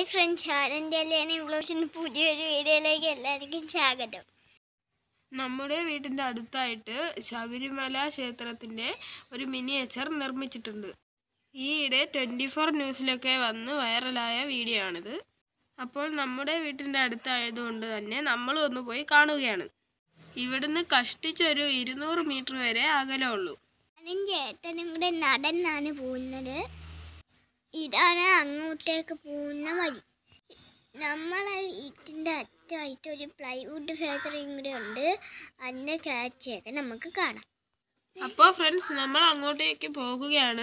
Friends ആനൻ്റെ Kalyani വ്ളോഗ്സിന് പുതിയൊരു വീഡിയോയിലേക്ക് എല്ലാവർക്കും സ്വാഗതം നമ്മുടെ വീട്ടിൻ്റെ അടുത്തായിട്ട് ശബരിമല ക്ഷേത്രത്തിൻ്റെ ഒരു മിനിയേച്ചർ നിർമ്മിച്ചിട്ടുണ്ട് ഈയിടെ ട്വൻറ്റി ഫോർ ന്യൂസിലൊക്കെ വന്ന് വൈറലായ വീഡിയോ ആണിത് അപ്പോൾ നമ്മുടെ വീട്ടിൻ്റെ അടുത്തായതുകൊണ്ട് തന്നെ നമ്മളും ഒന്ന് പോയി കാണുകയാണ് ഇവിടുന്ന് കഷ്ടിച്ചൊരു ഇരുന്നൂറ് മീറ്റർ വരെ അകലമുള്ളൂ ഞാനും ചേട്ടനും കൂടെ നടന്നാണ് പോകുന്നത് ഇതാണ് അങ്ങോട്ടേക്ക് പോകുന്ന വഴി നമ്മളെ വീട്ടിൻ്റെ അറ്റമായിട്ട് ഒരു പ്ലൈവുഡ് ഫാക്ടറിയും കൂടെ ഉണ്ട് അതിൻ്റെ കാഴ്ചയൊക്കെ നമുക്ക് കാണാം അപ്പോൾ ഫ്രണ്ട്സ് നമ്മൾ അങ്ങോട്ടേക്ക് പോകുകയാണ്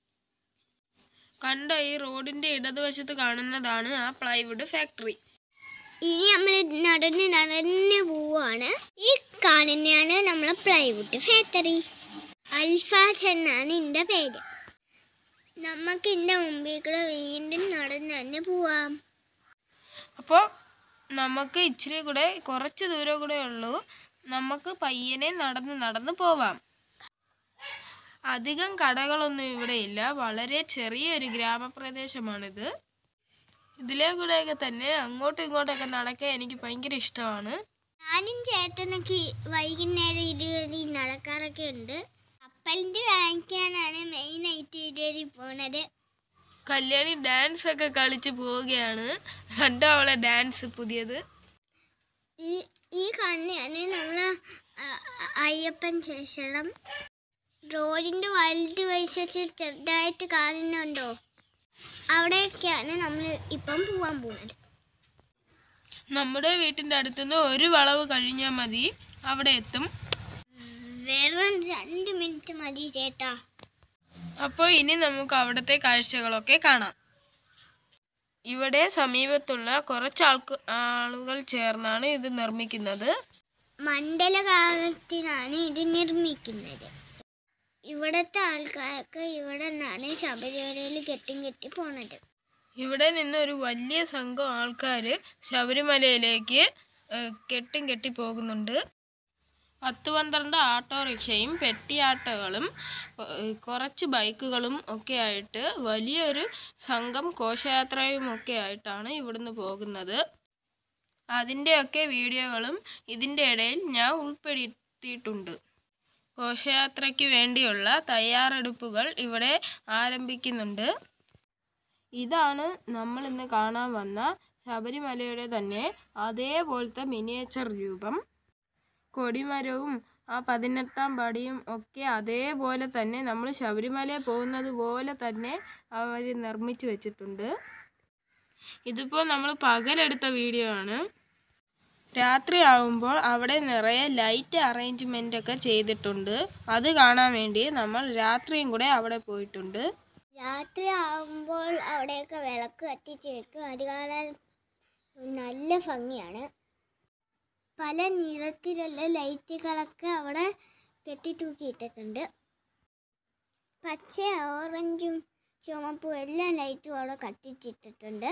കണ്ട ഈ റോഡിൻ്റെ ഇടതുവശത്ത് കാണുന്നതാണ് ആ പ്ലൈവുഡ് ഫാക്ടറി ഇനി നമ്മൾ നടന്ന് നടന്ന് പോവാണ് ഈ കാണുന്നതാണ് നമ്മളെ പ്ലൈവുഡ് ഫാക്ടറി അൽഫാസ് എന്നാണ് എൻ്റെ പേര് നമുക്ക് ഇതിൻ്റെ മുമ്പിൽ കൂടെ വീണ്ടും നടന്ന് തന്നെ പോവാം അപ്പോൾ നമുക്ക് ഇച്ചിരി കൂടെ കുറച്ച് ദൂരം കൂടെ ഉള്ളൂ നമുക്ക് പയ്യനെ നടന്ന് നടന്ന് പോവാം അധികം കടകളൊന്നും ഇവിടെ ഇല്ല വളരെ ചെറിയൊരു ഗ്രാമപ്രദേശമാണിത് ഇതിലെ കൂടെയൊക്കെ തന്നെ അങ്ങോട്ടും ഇങ്ങോട്ടൊക്കെ നടക്കാൻ എനിക്ക് ഭയങ്കര ഇഷ്ടമാണ് ഞാനും ചേട്ടനൊക്കെ വൈകുന്നേരം ഇതുവഴി നടക്കാറൊക്കെ ഉണ്ട് കപ്പലിൻ്റെ വാങ്ങിക്കാനാണ് മെയിനായിട്ട് ഇതുവഴി പോണത് കല്യാണി ഡാൻസ് ഒക്കെ കളിച്ച് പോവുകയാണ് കണ്ടോ അവളെ ഡാൻസ് പുതിയത് ഈ ഈ കണ്ണിയാണ് നമ്മൾ അയ്യപ്പൻ ക്ഷേത്രം റോഡിൻ്റെ വലത് വശത്ത് ചെറുതായിട്ട് കാണുന്നുണ്ടോ അവിടെയൊക്കെയാണ് നമ്മൾ ഇപ്പം പോവാൻ പോകുന്നത് നമ്മുടെ വീട്ടിൻ്റെ അടുത്തുനിന്ന് ഒരു വളവ് കഴിഞ്ഞാൽ മതി അവിടെ എത്തും വെറും രണ്ട് മിനിറ്റ് മതി ചേട്ടാ അപ്പോൾ ഇനി നമുക്ക് അവിടുത്തെ കാഴ്ചകളൊക്കെ കാണാം ഇവിടെ സമീപത്തുള്ള കുറച്ച് ആൾക്ക് ആളുകൾ ചേർന്നാണ് ഇത് നിർമ്മിക്കുന്നത് മണ്ഡലകാലത്തിനാണ് ഇത് നിർമ്മിക്കുന്നത് ഇവിടുത്തെ ആൾക്കാർക്ക് ഇവിടെ നിന്നാണ് ശബരിമലയിൽ കെട്ടും കെട്ടി പോണത് ഇവിടെ നിന്ന് ഒരു വലിയ സംഘം ആൾക്കാർ ശബരിമലയിലേക്ക് ഏഹ്, കെട്ടും കെട്ടി പോകുന്നുണ്ട് പത്ത് പന്ത്രണ്ട് ഓട്ടോറിക്ഷയും പെട്ടിയാട്ടകളും ഏഹ്, കുറച്ച് ബൈക്കുകളും ഒക്കെ ആയിട്ട് വലിയൊരു സംഘം ഘോഷയാത്രയും ഒക്കെ ആയിട്ടാണ് ഇവിടുന്ന് പോകുന്നത് അതിൻ്റെയൊക്കെ വീഡിയോകളും ഇതിൻ്റെ ഇടയിൽ ഞാൻ ഉൾപ്പെടുത്തിയിട്ടുണ്ട് ഘോഷയാത്രയ്ക്ക് വേണ്ടിയുള്ള തയ്യാറെടുപ്പുകൾ ഇവിടെ ആരംഭിക്കുന്നുണ്ട് ഇതാണ് നമ്മൾ ഇന്ന് കാണാൻ വന്ന ശബരിമലയുടെ തന്നെ അതേപോലത്തെ മിനിയേച്ചർ രൂപം കൊടിമരവും ആ പതിനെട്ടാം പടിയും ഒക്കെ അതേപോലെ തന്നെ നമ്മൾ ശബരിമലയിൽ പോകുന്നത് പോലെ തന്നെ അവർ നിർമ്മിച്ചു വെച്ചിട്ടുണ്ട് ഇതിപ്പോൾ നമ്മൾ പകലെടുത്ത വീഡിയോ ആണ് രാത്രി ആവുമ്പോൾ അവിടെ നിറയെ ലൈറ്റ് അറേഞ്ച്മെൻ്റ് ഒക്കെ ചെയ്തിട്ടുണ്ട് അത് കാണാൻ വേണ്ടി നമ്മൾ രാത്രിയും കൂടെ അവിടെ പോയിട്ടുണ്ട് രാത്രി ആകുമ്പോൾ അവിടെയൊക്കെ വിളക്ക് കത്തിച്ച് വെക്കും അത് കാണാൻ നല്ല ഭംഗിയാണ് പല നിറത്തിലുള്ള ലൈറ്റുകളൊക്കെ അവിടെ കെട്ടി തൂക്കിയിട്ടിട്ടുണ്ട് പച്ച ഓറഞ്ചും ചുമപ്പും എല്ലാ ലൈറ്റും അവിടെ കത്തിച്ചിട്ടിട്ടുണ്ട്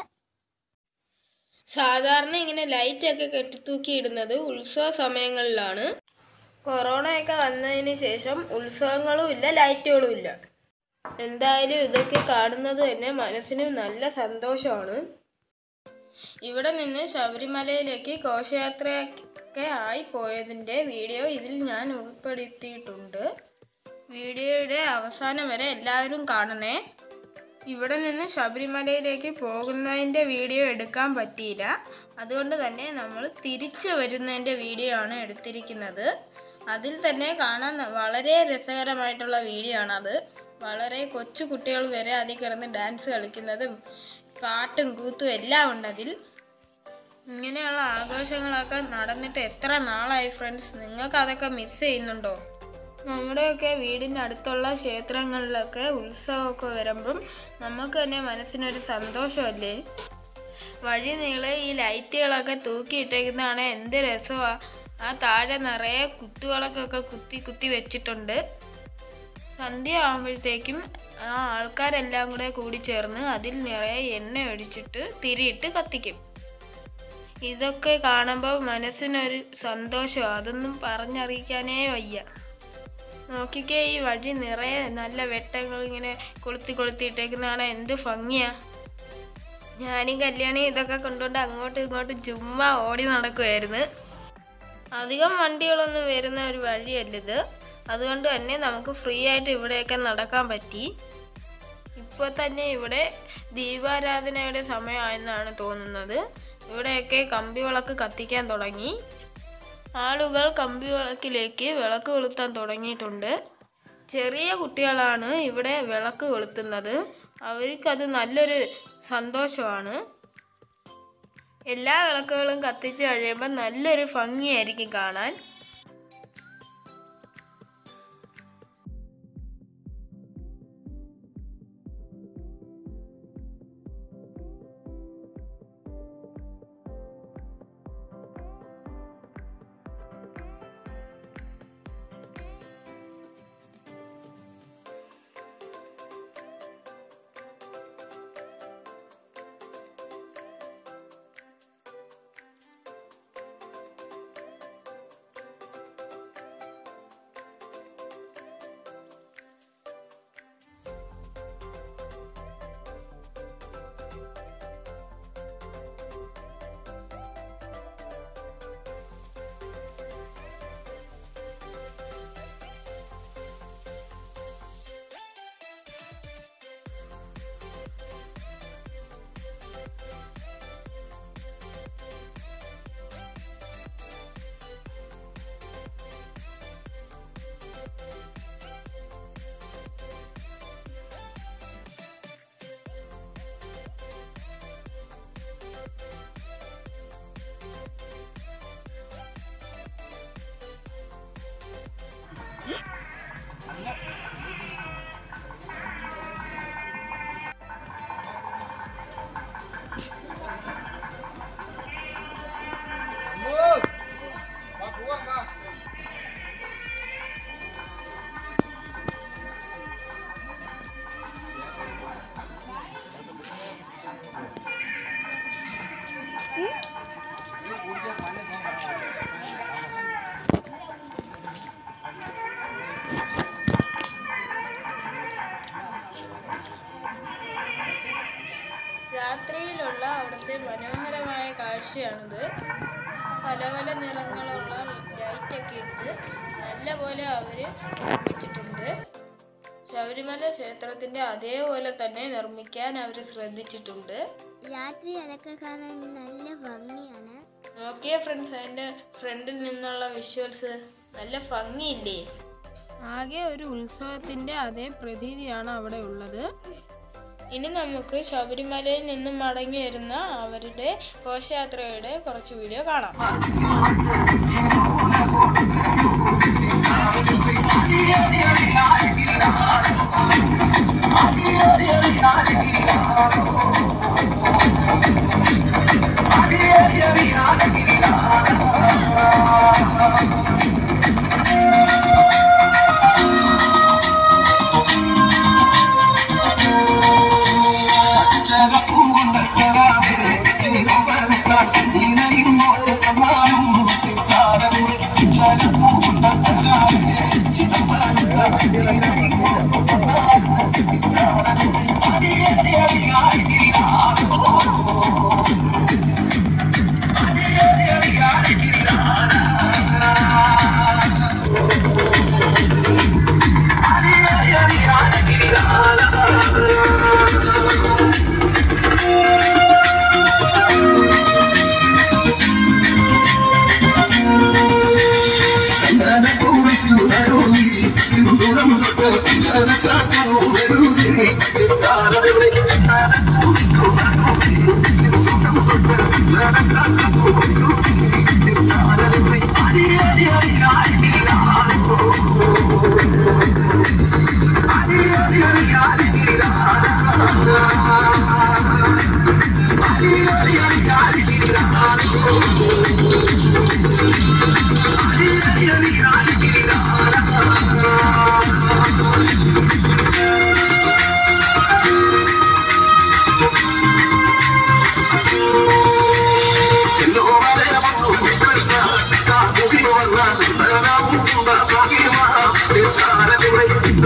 സാധാരണ ഇങ്ങനെ ലൈറ്റ് ഒക്കെ കെട്ടിത്തൂക്കി ഇടുന്നത് ഉത്സവ സമയങ്ങളിലാണ് കൊറോണയൊക്കെ വന്നതിന് ശേഷം ഉത്സവങ്ങളും ഇല്ല ലൈറ്റുകളും ഇല്ല എന്തായാലും ഇതൊക്കെ കാണുന്നത് തന്നെ മനസ്സിന് നല്ല സന്തോഷമാണ് ഇവിടെ നിന്ന് ശബരിമലയിലേക്ക് ഘോഷയാത്രയൊക്കെ ആയി പോയതിൻ്റെ വീഡിയോ ഇതിൽ ഞാൻ ഉൾപ്പെടുത്തിയിട്ടുണ്ട് വീഡിയോയുടെ അവസാനം വരെ എല്ലാവരും കാണണേ ഇവിടെ നിന്ന് ശബരിമലയിലേക്ക് പോകുന്നതിൻ്റെ വീഡിയോ എടുക്കാൻ പറ്റിയില്ല അതുകൊണ്ട് തന്നെ നമ്മൾ തിരിച്ചു വരുന്നതിൻ്റെ വീഡിയോ ആണ് എടുത്തിരിക്കുന്നത് അതിൽ തന്നെ കാണാൻ വളരെ രസകരമായിട്ടുള്ള വീഡിയോ ആണത് വളരെ കൊച്ചു കുട്ടികൾ വരെ അതിൽ കിടന്ന് ഡാൻസ് കളിക്കുന്നതും പാട്ടും കൂത്തും എല്ലാം ഉണ്ട് അതിൽ ഇങ്ങനെയുള്ള ആഘോഷങ്ങളൊക്കെ നടന്നിട്ട് എത്ര നാളായി ഫ്രണ്ട്സ് നിങ്ങൾക്ക് അതൊക്കെ മിസ് ചെയ്യുന്നുണ്ടോ നമ്മുടെയൊക്കെ വീടിൻ്റെ അടുത്തുള്ള ക്ഷേത്രങ്ങളിലൊക്കെ ഉത്സവമൊക്കെ വരുമ്പം നമുക്ക് തന്നെ മനസ്സിനൊരു സന്തോഷമല്ലേ വഴി നീളെ ഈ ലൈറ്റുകളൊക്കെ തൂക്കിയിട്ടേക്കുന്നതാണ് എന്ത് രസമാണ് ആ താഴെ നിറയെ കുത്തുവിളക്കൊക്കെ കുത്തി കുത്തി വെച്ചിട്ടുണ്ട് സന്ധ്യ ആകുമ്പോഴത്തേക്കും ആ ആൾക്കാരെല്ലാം കൂടെ കൂടി ചേർന്ന് അതിൽ നിറയെ എണ്ണ ഒഴിച്ചിട്ട് തിരിയിട്ട് കത്തിക്കും ഇതൊക്കെ കാണുമ്പോൾ മനസ്സിനൊരു സന്തോഷം അതൊന്നും പറഞ്ഞറിയിക്കാനേ വയ്യ നോക്കിക്കേ ഈ വഴി നിറയെ നല്ല വെട്ടങ്ങൾ ഇങ്ങനെ കൊളുത്തി കൊളുത്തിയിട്ടേക്കുന്നതാണ് എന്ത് ഭംഗിയാ ഞാനും കല്യാണി ഇതൊക്കെ കൊണ്ടുകൊണ്ട് അങ്ങോട്ടും ഇങ്ങോട്ടും ചുമ്മാ ഓടി നടക്കുമായിരുന്നു അധികം വണ്ടികളൊന്നും വരുന്ന ഒരു വഴിയല്ലിത് അതുകൊണ്ട് തന്നെ നമുക്ക് ഫ്രീ ആയിട്ട് ഇവിടെയൊക്കെ നടക്കാൻ പറ്റി ഇപ്പോൾ തന്നെ ഇവിടെ ദീപാരാധനയുടെ സമയമായെന്നാണ് തോന്നുന്നത് ഇവിടെയൊക്കെ കമ്പി വിളക്ക് കത്തിക്കാൻ തുടങ്ങി ആളുകൾ കമ്പി വിളക്കിലേക്ക് വിളക്ക് കൊളുത്താൻ തുടങ്ങിയിട്ടുണ്ട് ചെറിയ കുട്ടികളാണ് ഇവിടെ വിളക്ക് കൊളുത്തുന്നത് അവർക്കത് നല്ലൊരു സന്തോഷമാണ് എല്ലാ വിളക്കുകളും കത്തിച്ച് കഴിയുമ്പോൾ നല്ലൊരു ഭംഗിയായിരിക്കും കാണാൻ രാത്രിയിലുള്ള അവിടുത്തെ മനോഹരമായ കാഴ്ചയാണിത് പല പല നിറങ്ങളുള്ള ലൈറ്റൊക്കെ ഇട്ട് നല്ലപോലെ അവർ നിർമ്മിച്ചിട്ടുണ്ട് ശബരിമല ക്ഷേത്രത്തിൻ്റെ അതേപോലെ തന്നെ നിർമ്മിക്കാൻ അവർ ശ്രദ്ധിച്ചിട്ടുണ്ട് രാത്രി അതൊക്കെ കാണാൻ നല്ല ഭംഗിയാണ് നോക്കിയ ഫ്രണ്ട്സ് അതിൻ്റെ ഫ്രണ്ടിൽ നിന്നുള്ള വിഷ്വൽസ് നല്ല ഭംഗിയില്ലേ ആകെ ഒരു ഉത്സവത്തിൻ്റെ അതേ പ്രതീതിയാണ് അവിടെ ഉള്ളത് ഇനി നമുക്ക് ശബരിമലയിൽ നിന്നും മടങ്ങി വരുന്ന അവരുടെ ഘോഷയാത്രയുടെ കുറച്ച് വീഡിയോ കാണാം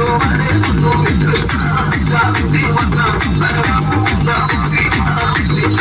Thank you.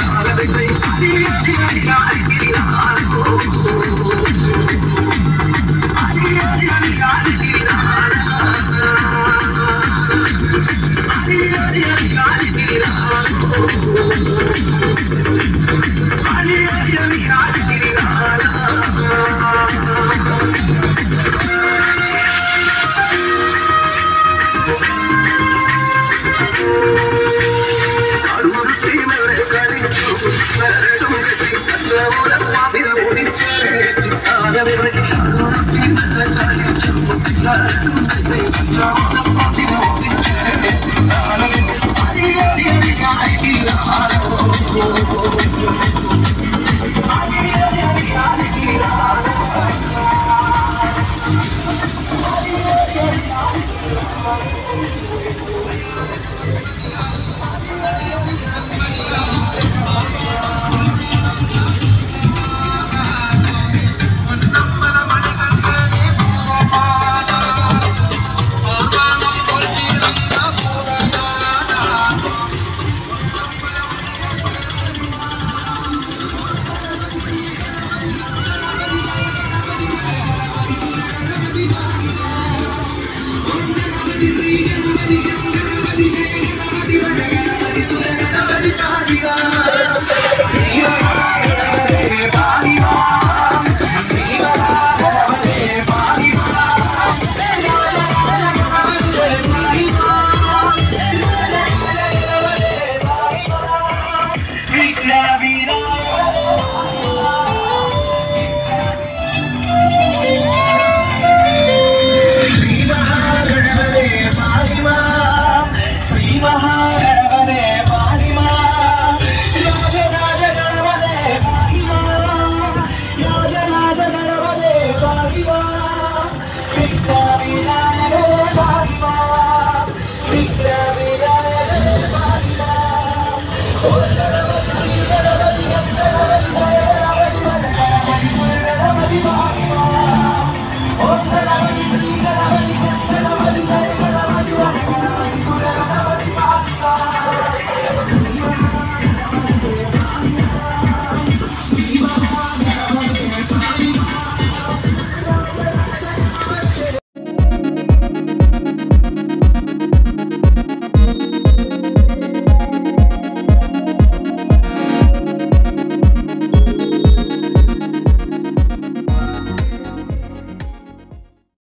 Oh,